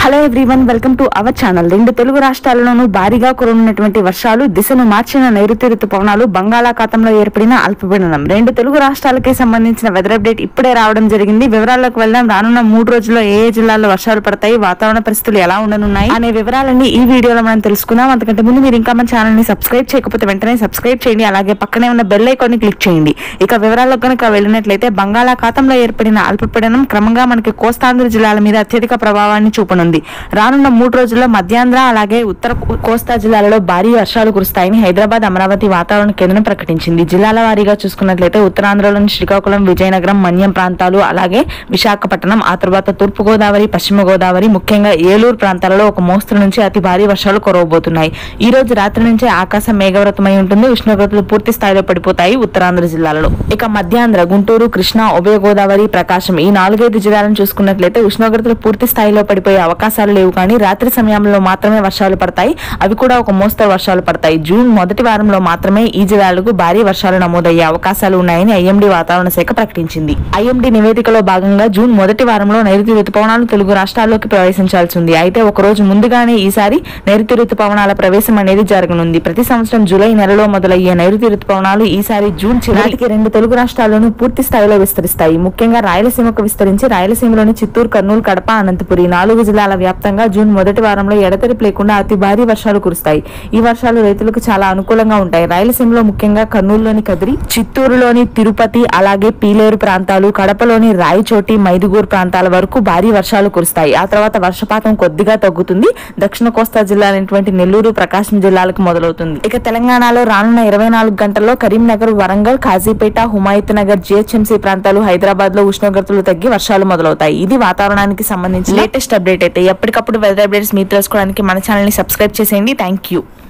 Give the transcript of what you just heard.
hello everyone welcome to our channel రెండు తెలుగు రాష్ట్రాల్లోనూ భారీగా కురనున్నటువంటి వర్షాలు దిశను మార్చిన నైరుతి ఋతుపవనాలు బంగాళాఖాతంలో ఏర్పడిన అల్పపీడనం రెండు తెలుగు రాష్ట్రాలకి సంబంధించిన వెదర్ అప్డేట్ ఇప్పుడే రావడం జరిగింది వివరాల్లోకి వెళ్దాం రానున్న మూడు రోజుల్లో ఏ ఏ జిల్లాల్లో వర్షాలు పడతాయి వాతావరణ పరిస్థితులు ఎలా ఉండనున్నాయి అనే వివరాలన్నీ ఈ వీడియోలో మనం తెలుసుకుందాం అంతకంటే ముందు మీరు ఇంకా మన ఛానల్ ని సబ్స్క్రైబ్ చేయకపోతే వెంటనే సబ్స్క్రైబ్ చేయండి అలాగే పక్కనే ఉన్న బెల్ ఐకాన్ ని క్లిక్ చేయండి ఇక వివరాల్లో కనుక వెళ్ళినట్లయితే బంగాళాఖాతంలో ఏర్పడిన అల్పపీడనం క్రమంగా మనకి కోస్తాంధ్ర జిల్లాల మీద అత్యధిక ప్రభావాన్ని చూపనుంది రానున్న మూడు రోజుల్లో మధ్యాంధ్ర అలాగే ఉత్తర కోస్తా జిల్లాలలో భారీ వర్షాలు కురుస్తాయని హైదరాబాద్ అమరావతి వాతావరణ కేంద్రం ప్రకటించింది జిల్లాల వారీగా చూసుకున్నట్లయితే ఉత్తరాంధ్రలోని శ్రీకాకుళం విజయనగరం మన్యం ప్రాంతాలు అలాగే విశాఖపట్నం ఆ తర్వాత తూర్పు గోదావరి పశ్చిమ గోదావరి ముఖ్యంగా ఏలూరు ప్రాంతాలలో ఒక మోస్తరు నుంచి అతి భారీ వర్షాలు కురవబోతున్నాయి ఈ రోజు రాత్రి నుంచే ఆకాశం మేఘవృతమై ఉంటుంది ఉష్ణోగ్రతలు పూర్తి స్థాయిలో పడిపోతాయి ఉత్తరాంధ్ర జిల్లాలలో ఇక మధ్యాంధ్ర గుంటూరు కృష్ణా ఉభయ గోదావరి ప్రకాశం ఈ నాలుగైదు జిల్లాలను చూసుకున్నట్లయితే ఉష్ణోగ్రతలు పూర్తి స్థాయిలో పడిపోయే అవకాశాలు లేవు కానీ రాత్రి సమయంలో మాత్రమే వర్షాలు పడతాయి అవి కూడా ఒక మోస్తరు వర్షాలు పడతాయి జూన్ మొదటి వారంలో మాత్రమే ఈ జిల్లాలకు భారీ వర్షాలు నమోదయ్యే అవకాశాలు ఉన్నాయని ఐఎండీ వాతావరణ శాఖ ప్రకటించింది ఐఎండీ నివేదికలో భాగంగా జూన్ మొదటి వారంలో నైరుతి రుతుపవనాలు తెలుగు రాష్ట్రాల్లోకి ప్రవేశించాల్సి ఉంది అయితే ఒక రోజు ముందుగానే ఈసారి నైరుతి రుతుపవనాల ప్రవేశం అనేది జరగనుంది ప్రతి సంవత్సరం జూలై నెలలో మొదలయ్యే నైరుతి రుతుపవనాలు ఈసారి జూన్ చివరికి రెండు తెలుగు రాష్ట్రాల్లోనూ పూర్తి స్థాయిలో విస్తరిస్తాయి ముఖ్యంగా రాయలసీమకు విస్తరించి రాయలసీమలోని చిత్తూరు కర్నూలు కడప అనంతపురి నాలుగు జిల్లాల వ్యాప్తంగా జూన్ మొదటి వారంలో ఎడతెరిపి లేకుండా అతి భారీ వర్షాలు కురుస్తాయి ఈ వర్షాలు రైతులకు చాలా అనుకూలంగా ఉంటాయి రాయలసీమలో ముఖ్యంగా కర్నూలులోని కదిరి చిత్తూరులోని తిరుపతి అలాగే పీలేరు ప్రాంతాలు కడపలోని రాయచోటి మైదుగూరు ప్రాంతాల వరకు భారీ వర్షాలు కురుస్తాయి ఆ తర్వాత వర్షపాతం కొద్దిగా తగ్గుతుంది దక్షిణ కోస్తా జిల్లాలైనటువంటి నెల్లూరు ప్రకాశం జిల్లాలకు మొదలవుతుంది ఇక తెలంగాణలో రానున్న ఇరవై నాలుగు గంటల్లో కరీంనగర్ వరంగల్ కాజీపేట హుమాయత్ నగర్ జిహెచ్ఎంసీ ప్రాంతాలు హైదరాబాద్ లో ఉష్ణోగ్రతలు తగ్గి వర్షాలు మొదలవుతాయి ఇది వాతావరణానికి సంబంధించి లేటెస్ట్ అప్డేట్ అయితే ఎప్పటికప్పుడు వెదర్ అప్డేట్స్ మీరు తెలుసుకోవడానికి మన ఛానల్ ని సబ్స్క్రైబ్ చేసేయండి థ్యాంక్ యూ